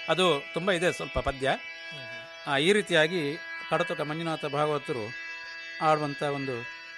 ಅದು ತುಂಬ ಇದೆ ಸ್ವಲ್ಪ ಪದ್ಯ ಆ, ಈ ರೀತಿಯಾಗಿ ಕಡತುಕ ಮಂಜುನಾಥ ಭಾಗವತರು ಆಡುವಂಥ ಒಂದು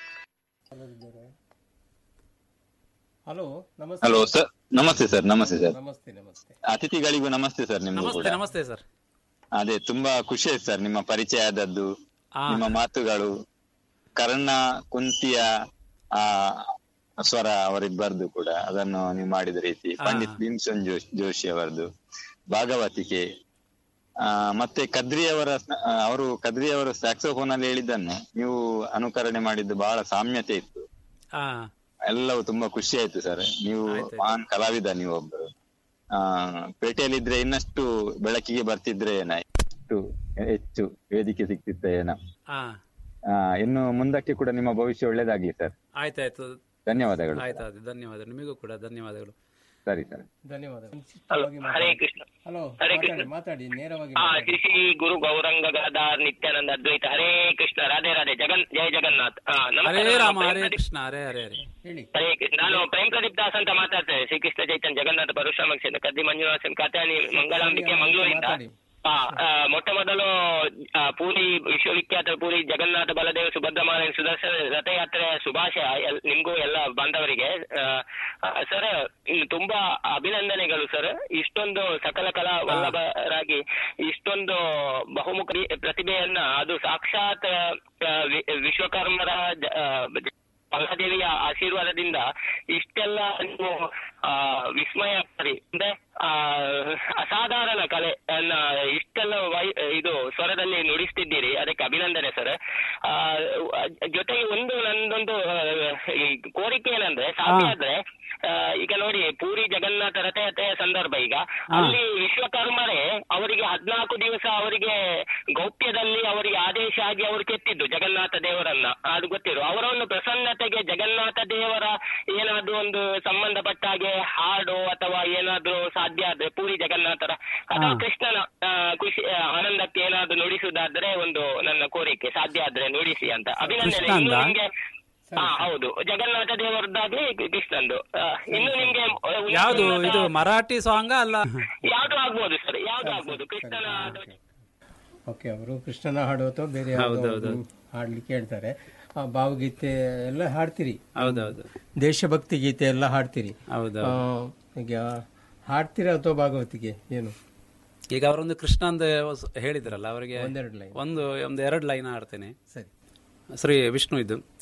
ಹಲೋ ನಮಸ್ತೆ ಹಲೋ ಸರ್ ನಮಸ್ತೆ ಸರ್ ನಮಸ್ತೆ ಸರ್ ನಮಸ್ತೆ ನಮಸ್ತೆ ಅತಿಥಿಗಳಿಗೂ ನಮಸ್ತೆ ಸರ್ ನಿಮ್ಗೂ ನಮಸ್ತೆ ಕೂಡ ನಮಸ್ತೆ ಸರ್ ಅದೇ ತುಂಬಾ ಖುಷಿ ಆಯ್ತು ಸರ್ ನಿಮ್ಮ ಪರಿಚಯ ಆದದ್ದು ಆ. ನಿಮ್ಮ ಮಾತುಗಳು ಕರ್ಣ ಕುಂತಿಯ ಆ ಸ್ವರ ಅವರಿಬ್ಬರದು ಕೂಡ ಅದನ್ನು ನೀವು ಮಾಡಿದ ರೀತಿ ಆ. ಪಂಡಿತ್ ಭೀಮ್ಸನ್ ಜೋಶ್ ಜೋಶಿ ಅವರದು ಭಾಗವತಿಕೆ ಆ ಮತ್ತೆ ಕದ್ರಿಯವರ ಸ್ನ- ಆ, ಅವರು ಕದ್ರಿಯವರ ಸ್ಯಾಕ್ಸೋಫೋನ್ ಅಲ್ಲಿ ಹೇಳಿದ್ದನ್ನು ನೀವು ಅನುಕರಣೆ ಮಾಡಿದ್ದು ಬಹಳ ಸಾಮ್ಯತೆ ಇತ್ತು ಆ ಎಲ್ಲವೂ ತುಂಬಾ ಖುಷಿ ಆಯ್ತು ಸರ್ ನೀವು ಮಹಾನ್ ಕಲಾವಿದ ನೀವು ಒಬ್ಬರು ಆ ಪೇಟೆಯಲ್ಲಿದ್ರೆ ಇನ್ನಷ್ಟು ಬೆಳಕಿಗೆ ಬರ್ತಿದ್ರೆ ಏನ ಎಷ್ಟು ಹೆಚ್ಚು ವೇದಿಕೆ ಸಿಕ್ತಿತ್ತ ಏನ ಆ ಆ, ಇನ್ನು ಮುಂದಕ್ಕೆ ಕೂಡ ನಿಮ್ಮ ಭವಿಷ್ಯ ಒಳ್ಳೇದಾಗ್ಲಿ ಸರ್ ಆಯ್ತಾಯ್ತು ಧನ್ಯವಾದಗಳು ಆಯ್ತಾಯ್ತು ಧನ್ಯವಾದಗಳು ನಿಮಗೂ ಕೂಡ ಧನ್ಯವಾದಗಳು ಸರಿ ಸರ್ ಧನ್ಯವಾದ ಹರೇ ಕೃಷ್ಣ ಹಲೋ ಹರೇ ಮಾತಾಡಿ ಕೃಷ್ಣ. ಮಾತಾಡಿ ನೇರವಾಗಿ ಆ ಮಾತಾಡಿ. ಶ್ರೀ ಶ್ರೀ ಗುರು ಗೌರಂಗ ಗದಾರ್ ನಿತ್ಯಾನಂದ ಅದ್ವೈತ ಹರೇ ಕೃಷ್ಣ ರಾಧೆ ರಾಧೆ ಜಗನ್ ಜಯ ಜಗನ್ನಾಥ್ ಆ, ನಮಸ್ಕಾರ. ಹರೇ ರಾಮ ನಾನು ಹರೇ ಪ್ರೇಮ್ ಕೃಷ್ಣ ಹರೇ ಹರೇ ಹರೇ ಹೇಳಿ ಹರೇ ಕೃಷ್ಣ ನಾನು ಪ್ರೇಮ್ ಪ್ರದೀಪ್ ದಾಸ್ ಅಂತ ಮಾತಾಡ್ತೇನೆ ಶ್ರೀಕೃಷ್ಣ ಚೈತನ್ಯ ಜಗನ್ನಾಥ ಪರಶುರಾಮ ಕ್ಷೇತ್ರ ಕದ್ದಿ ಮಂಜುನಾಥನ್ ಕಾತಾನಿ ಮಂಗಳಾಂಬಿಕೆ ಮಂಗಳೂರಿಂದ ಮಾತಾಡಿ ಆ, ಆ, ಮೊಟ್ಟ ಮೊದಲು ಆ, ಪೂರಿ ವಿಶ್ವವಿಖ್ಯಾತ ಪೂರಿ ಜಗನ್ನಾಥ ಬಲದೇವ ಸುಭದ್ರಮಾಲಯ ಸುದರ್ಶನ ರಥಯಾತ್ರೆ ಶುಭಾಶಯ ಎಲ್- ನಿಮ್ಗೂ ಎಲ್ಲ ಬಾಂಧವರಿಗೆ ಆ, ಆ, ಸರ್ ಇನ್ನು ತುಂಬಾ ಅಭಿನಂದನೆಗಳು ಸರ್ ಇಷ್ಟೊಂದು ಸಕಲ ಕಲಾ ವಲ್ಲಭರಾಗಿ ಇಷ್ಟೊಂದು ಬಹುಮುಖ ಪ್ರತಿಭೆಯನ್ನ ಅದು ಸಾಕ್ಷಾತ್ ಆ, ವಿ- ವಿಶ್ವಕರ್ಮರ ಜ- ಆ, ಮಹಾದೇವಿಯ ಆಶೀರ್ವಾದದಿಂದ ಇಷ್ಟೆಲ್ಲ ನೀವು ಆ, ವಿಸ್ಮಯಕಾರಿ ಅಂದ್ರೆ ಆ, ಅಸಾಧಾರಣ ಕಲೆ ಅನ್ನ ಇಷ್ಟೆಲ್ಲ ವೈ ಇದು ಸ್ವರದಲ್ಲಿ ನುಡಿಸ್ತಿದ್ದೀರಿ ಅದಕ್ಕೆ ಅಭಿನಂದನೆ ಸರ್ ಜೊತೆಗೆ ಒಂದು ನಂದೊಂದು ಆ, ಈ ಕೋರಿಕೆ ಏನಂದ್ರೆ ಸಾಧ್ಯ ಆದ್ರೆ ಆ, ಈಗ ನೋಡಿ ಪೂರಿ ಜಗನ್ನಾಥ ರಥಯಾತ್ರೆಯ ಸಂದರ್ಭ ಈಗ ಅಲ್ಲಿ ವಿಶ್ವಕರ್ಮರೇ ಅವರಿಗೆ ಹದ್ನಾಲ್ಕು ದಿವಸ ಅವರಿಗೆ ಗೌಪ್ಯದಲ್ಲಿ ಅವರಿಗೆ ಆದೇಶ ಆಗಿ ಅವರು ಕೆತ್ತಿದ್ದು ಜಗನ್ನಾಥ ದೇವರನ್ನ ಅದು ಗೊತ್ತಿರು ಅವರ ಒಂದು ಪ್ರಸನ್ನತೆಗೆ ಜಗನ್ನಾಥ ದೇವರ ಏನಾದ್ರೂ ಒಂದು ಸಂಬಂಧಪಟ್ಟ ಹಾಗೆ ಹಾಡು ಅಥವಾ ಏನಾದ್ರೂ ಸಾಧ್ಯ ಆದ್ರೆ ಪೂರಿ ಜಗನ್ನಾಥರ ಅಥವಾ ಕೃಷ್ಣನ ಆ, ಖುಷಿ ಆ, ಆನಂದಕ್ಕೆ ಏನಾದ್ರೂ ನುಡಿಸುವುದಾದ್ರೆ ಒಂದು ನನ್ನ ಕೋರಿಕೆ ಸಾಧ್ಯ ಆದ್ರೆ ನುಡಿಸಿ ಅಂತ ಅಭಿನಂದನೆ ಕೃಷ್ಣ ಇನ್ನು ಅಂದ? ನಿಮ್ಗೆ ಹಾ ಹೌದು ಜಗನ್ನಾಥ ದೇವರದ್ದಾಗ್ಲಿ ಕೃಷ್ಣಂದು ಆ, ಇನ್ನು ನಿಮ್ಗೆ ಆ, ಯಾವುದು ಉನ್ನತ- ಇದು ಮರಾಠಿ ಸಾಂಗ ಅಲ್ಲ ಯಾವ್ದು ಆಗ್ಬೋದು ಸರ್ ಯಾವ್ದು ಆಗ್ಬೋದು ಕೃಷ್ಣನ ಧ್ವಜ- ಓಕೆ ಅವರು ಕೃಷ್ಣನ ಹಾಡು ಅಥವಾ ಬೇರೆ ಯಾವ್ದೋ ಹೌದೌದು. ಒಂದು ಹಾಡ್ಲಿಕ್ಕೆ ಹೇಳ್ತಾರೆ ಆ, ಭಾವಗೀತೆ ಎಲ್ಲ ಹಾಡ್ತೀರಿ ಹೌದೌದು ದೇಶಭಕ್ತಿ ಗೀತೆ ಎಲ್ಲ ಹಾಡ್ತೀರಿ ಹೌದೌದು ಆ, ಈಗ ಹಾಡ್ತೀರಾ ಅಥವಾ ಭಾಗವತಿಗೆ ಏನು ಈಗ ಅವರೊಂದು ಕೃಷ್ಣ ಅಂತ ಹೇಳಿದ್ರಲ್ಲ ಅವರಿಗೆ ಒಂದೆರಡು ಲೈನ್ ಒಂದು ಒಂದು ಎರಡು ಲೈನ್ ಆಡ್ತೇನೆ ಸರಿ ಶ್ರೀ ವಿಷ್ಣು ಇದು